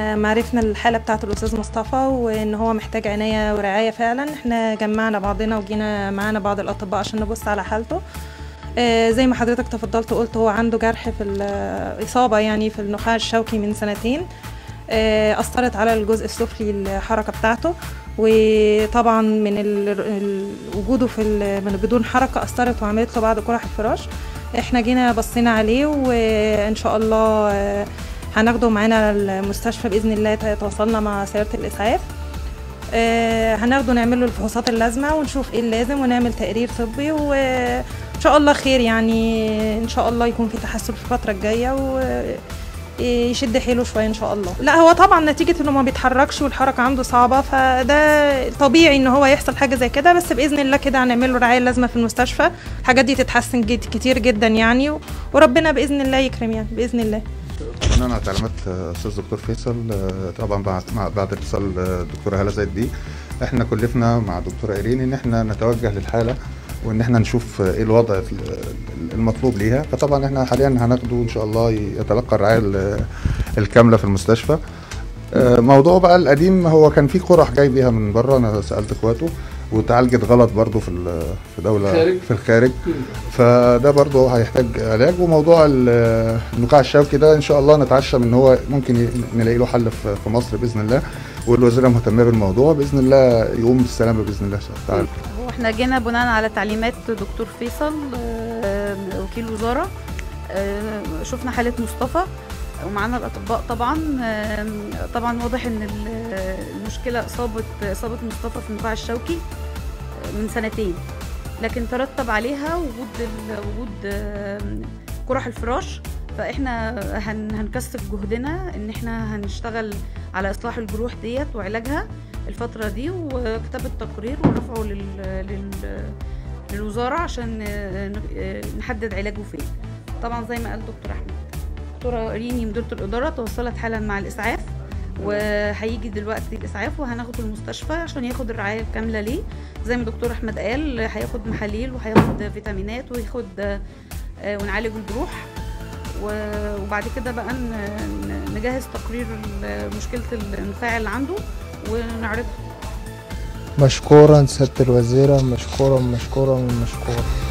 ما عرفنا الحالة بتاعة الأستاذ مصطفى وإن هو محتاج عناية ورعاية فعلا احنا جمعنا بعضنا وجينا معانا بعض الأطباء عشان نبص على حالته آه، زي ما حضرتك تفضلت وقلت هو عنده جرح في الإصابة يعني في النخاع الشوكي من سنتين آه، أثرت على الجزء السفلي الحركة بتاعته وطبعا من ال- ال- وجوده في ال- من بدون حركة أثرت وعملت له بعض قرح الفراش احنا جينا بصينا عليه وإن شاء الله آه، هناخده معانا المستشفى بإذن الله تواصلنا مع سيارة الإسعاف آه، هناخده نعمل له الفحوصات اللازمة ونشوف ايه اللازم ونعمل تقرير طبي وإن شاء الله خير يعني إن شاء الله يكون في تحسن في الفترة الجاية و يشد حيله شويه ان شاء الله لا هو طبعا نتيجه انه ما بيتحركش والحركه عنده صعبه فده طبيعي ان هو يحصل حاجه زي كده بس باذن الله كده هنعمل له الرعايه اللازمه في المستشفى الحاجات دي تتحسن جد كتير جدا يعني و- وربنا باذن الله يكرم يعني باذن الله بناء على تعليمات استاذ دكتور فيصل آه، طبعا بعد مع- بعد اتصال آه، الدكتوره هاله زيد دي احنا كلفنا مع الدكتوره ايرين ان احنا نتوجه للحاله وان احنا نشوف آه، ايه الوضع ال- المطلوب ليها فطبعا احنا حاليا هناخده ان شاء الله يتلقى الرعايه ال- الكامله في المستشفى آه، موضوع بقى القديم هو كان في قرح جاي بيها من بره انا سالت اخواته وتعالجت غلط برضو في ال- في دوله خارج؟ في الخارج فده برضه هيحتاج علاج وموضوع ال- النقاع الشوكي ده ان شاء الله نتعشى ان هو ممكن ي- نلاقي له حل في في مصر باذن الله والوزيره مهتمه بالموضوع باذن الله يقوم بالسلامه باذن الله تعالى هو احنا جينا بناء على تعليمات دكتور فيصل آه، وكيل وزاره آه، شفنا حاله مصطفى ومعانا الاطباء طبعا آه، طبعا واضح ان ال- المشكله اصابه اصابه مصطفى في النخاع الشوكي آه، من سنتين لكن ترتب عليها وجود ال- وجود آه، قرح الفراش فاحنا هن هنكثف جهدنا ان احنا هنشتغل على اصلاح الجروح ديت وعلاجها الفترة دي وكتابة تقرير ورفعه لل... لل... للوزارة عشان آه، آه، نحدد علاجه فين طبعا زي ما قال دكتور أحمد دكتورة ريني مديرة الإدارة تواصلت حالا مع الإسعاف وهيجي دلوقتي الإسعاف وهناخده المستشفى عشان ياخد الرعاية الكاملة ليه زي ما دكتور أحمد قال هياخد محاليل وهياخد فيتامينات وياخد آه، آه، ونعالج الجروح و- وبعد كده بقى ن- ن- نجهز تقرير ال- مشكلة النخاع اللي عنده ونعرضها مشكورا سيادة الوزيرة مشكورا مشكورا مشكورا